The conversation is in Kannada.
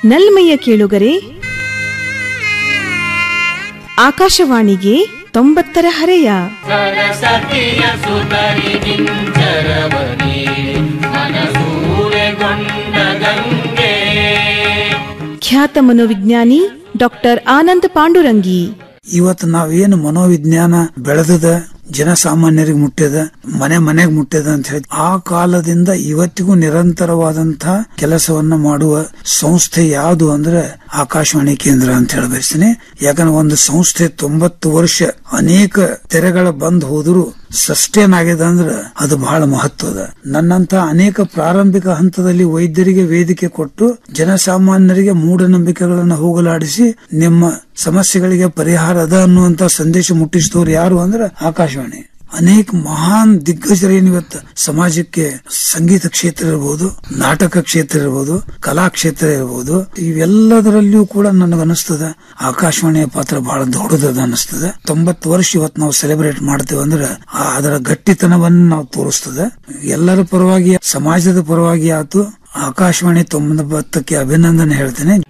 ನಲ್ಮೆಯ ಕೇಳುಗರೆ ಆಕಾಶವಾಣಿಗೆ ತೊಂಬತ್ತರ ಹರೆಯ ಸರಸ್ವತಿಯ ಸುತರಿ ಗಿಂಚರವನಿ ಮನಸೂರೆಗೊಂಡ ಗಂಗೆ ಖ್ಯಾತ ಮನೋವಿಜ್ಞಾನಿ ಡಾಕ್ಟರ್ ಆನಂದ್ ಪಾಂಡುರಂಗಿ ಇವತ್ತು ನಾವೇನು ಮನೋವಿಜ್ಞಾನ ಬೆಳೆದದ ಜನಸಾಮಾನ್ಯರಿಗೆ ಮುಟ್ಟ್ಯದ ಮನೆ ಮನೆಗೆ ಮುಟ್ಟ್ಯದ ಅಂತ ಹೇಳಿ ಆ ಕಾಲದಿಂದ ಇವತ್ತಿಗೂ ನಿರಂತರವಾದಂತಹ ಕೆಲಸವನ್ನ ಮಾಡುವ ಸಂಸ್ಥೆ ಯಾವುದು ಅಂದ್ರೆ ಆಕಾಶವಾಣಿ ಕೇಂದ್ರ ಅಂತ ಹೇಳಿ ಬಯಸ್ತೀನಿ ಯಾಕಂದ್ರೆ ಒಂದು ಸಂಸ್ಥೆ ತೊಂಬತ್ತು ವರ್ಷ ಅನೇಕ ತೆರೆಗಳ ಬಂದ್ ಹೋದ್ರು ಸಸ್ಟೇನ್ ಆಗಿದೆ ಅಂದ್ರೆ ಅದು ಬಹಳ ಮಹತ್ವದ ನನ್ನಂತ ಅನೇಕ ಪ್ರಾರಂಭಿಕ ಹಂತದಲ್ಲಿ ವೈದ್ಯರಿಗೆ ವೇದಿಕೆ ಕೊಟ್ಟು ಜನಸಾಮಾನ್ಯರಿಗೆ ಮೂಢನಂಬಿಕೆಗಳನ್ನು ಹೋಗಲಾಡಿಸಿ ನಿಮ್ಮ ಸಮಸ್ಯೆಗಳಿಗೆ ಪರಿಹಾರ ಅದ ಅನ್ನುವಂತ ಸಂದೇಶ ಮುಟ್ಟಿಸಿದವರು ಯಾರು ಅಂದ್ರೆ ಆಕಾಶವಾಣಿ ಅನೇಕ ಮಹಾನ್ ದಿಗ್ಗಜರೇನು ಇವತ್ತು ಸಮಾಜಕ್ಕೆ ಸಂಗೀತ ಕ್ಷೇತ್ರ ಇರಬಹುದು ನಾಟಕ ಕ್ಷೇತ್ರ ಇರಬಹುದು ಕಲಾ ಕ್ಷೇತ್ರ ಇರಬಹುದು ಇವೆಲ್ಲದರಲ್ಲಿಯೂ ಕೂಡ ನನಗನ್ನಿಸ್ತದ ಆಕಾಶವಾಣಿಯ ಪಾತ್ರ ಬಹಳ ದೊಡ್ಡದದ ಅನಿಸ್ತದೆ ತೊಂಬತ್ತು ವರ್ಷ ಇವತ್ತು ನಾವು ಸೆಲೆಬ್ರೇಟ್ ಮಾಡ್ತೇವೆ ಅಂದ್ರೆ ಆ- ಅದರ ಗಟ್ಟಿತನವನ್ನು ನಾವು ತೋರಿಸ್ತದೆ ಎಲ್ಲರ ಪರವಾಗಿ ಸಮಾಜದ ಪರವಾಗಿ ಆತು ಆಕಾಶವಾಣಿ ತೊಂಬತ್ತಕ್ಕೆ ಅಭಿನಂದನೆ ಹೇಳ್ತೇನೆ